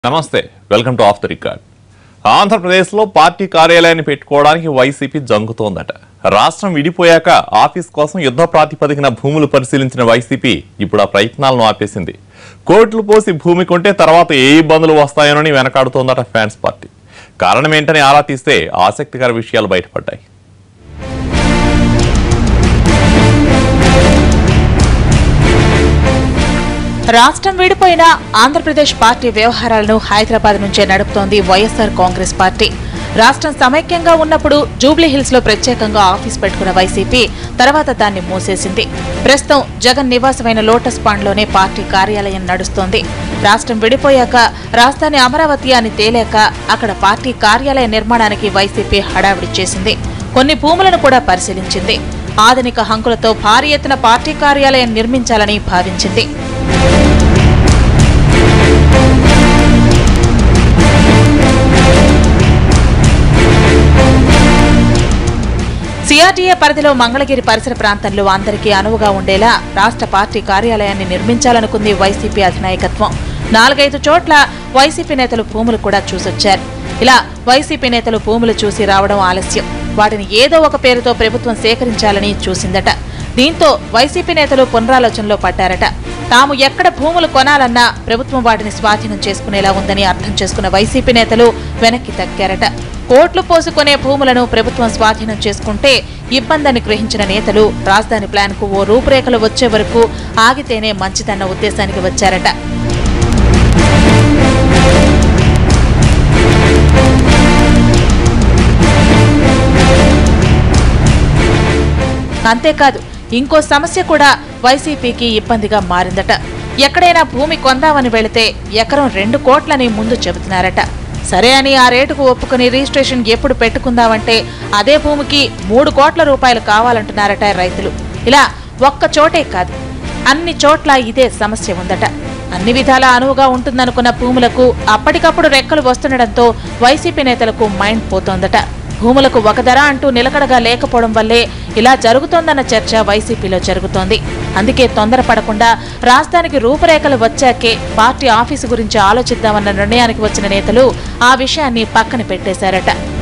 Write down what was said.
నమస్తే welcome to off the record ఆంధ్రప్రదేశ్లో party కార్యాలయాన్ని పెట్టుకోవడానికి వైసీపీ జంగుతోందట రాష్ట్రం విడిపోయాక ఆఫీస్ కోసం యుద్ధ ప్రాతిపదికన భూములు పరిశీలించిన వైసీపీ ఇప్పుడు ఆ ప్రయత్నాలను ఆపేసింది కోట్లు పోసి భూమి కొంటే తర్వాత ఏ ఇబ్బందులు వస్తాయోనని వెనకాడుతోందట ఫ్యాన్స్ పార్టీ కారణం ఏంటని ఆరా తీస్తే ఆసక్తికర విషయాలు బయటపడ్డాయి రాష్ట్రం విడిపోయిన ఆంధ్రప్రదేశ్ పార్టీ వ్యవహారాలను హైదరాబాద్ నుంచే నడుపుతోంది వైఎస్ఆర్ కాంగ్రెస్ పార్టీ రాష్ట్రం సమైక్యంగా ఉన్నప్పుడు జూబ్లీహిల్స్ లో ప్రత్యేకంగా ఆఫీస్ పెట్టుకున్న వైసీపీ తర్వాత దాన్ని మూసేసింది ప్రస్తుతం జగన్ నివాసమైన లోటస్ పాండ్ లోనే పార్టీ కార్యాలయం నడుస్తోంది రాష్ట్రం విడిపోయాక రాజధాని అమరావతి అని తేలాక అక్కడ పార్టీ కార్యాలయ నిర్మాణానికి వైసీపీ హడావిడి చేసింది కొన్ని భూములను కూడా పరిశీలించింది ఆధునిక హంకులతో భారీ ఎత్తున పార్టీ కార్యాలయం నిర్మించాలని భావించింది సిఆర్డీఏ పరిధిలో మంగళగిరి పరిసర ప్రాంతంలో అందరికీ అనువుగా ఉండేలా రాష్ట్ర పార్టీ కార్యాలయాన్ని నిర్మించాలనుకుంది వైసీపీ అధినాయకత్వం నాలుగైదు చోట్ల వైసీపీ నేతలు భూములు కూడా చూసొచ్చారు ఇలా వైసీపీ నేతలు భూములు చూసి రావడం ఆలస్యం వాటిని ఏదో ఒక పేరుతో ప్రభుత్వం సేకరించాలని చూసిందట దీంతో వైసీపీ నేతలు పునరాలోచనలో పడ్డారట తాము ఎక్కడ భూములు కొనాలన్నా ప్రభుత్వం వాటిని స్వాధీనం చేసుకునేలా ఉందని అర్థం చేసుకున్న వైసీపీ నేతలు వెనక్కి తగ్గారట కోట్లు పోసుకునే భూములను ప్రభుత్వం స్వాధీనం చేసుకుంటే ఇబ్బందని గ్రహించిన నేతలు రాజధాని ప్లాన్ కు ఓ రూపురేఖలు వచ్చే వరకు ఆగితేనే మంచిదన్న ఉద్దేశానికి వచ్చారట అంతేకాదు ఇంకో సమస్య కూడా వైసీపీకి ఇబ్బందిగా మారిందట ఎక్కడైనా భూమి కొందామని వెళితే ఎకరం రెండు కోట్లని ముందు చెబుతున్నారట సరే అని ఆ రేటుకు ఒప్పుకుని రిజిస్ట్రేషన్ ఎప్పుడు పెట్టుకుందామంటే అదే భూమికి మూడు కోట్ల రూపాయలు కావాలంటున్నారట రైతులు ఇలా ఒక్క చోటే కాదు అన్ని చోట్ల ఇదే సమస్య ఉందట అన్ని విధాలా అనువుగా ఉంటుందనుకున్న భూములకు అప్పటికప్పుడు రెక్కలు వస్తుండటంతో వైసీపీ నేతలకు మైండ్ పోతోందట భూములకు ఒక ధర అంటూ నిలకడగా లేకపోవడం వల్లే ఇలా జరుగుతోందన్న చర్చ వైసీపీలో జరుగుతోంది అందుకే తొందరపడకుండా రాజధానికి రూపురేఖలు వచ్చాకే పార్టీ ఆఫీసు గురించి ఆలోచిద్దామన్న నిర్ణయానికి వచ్చిన నేతలు ఆ విషయాన్ని పక్కన పెట్టేశారట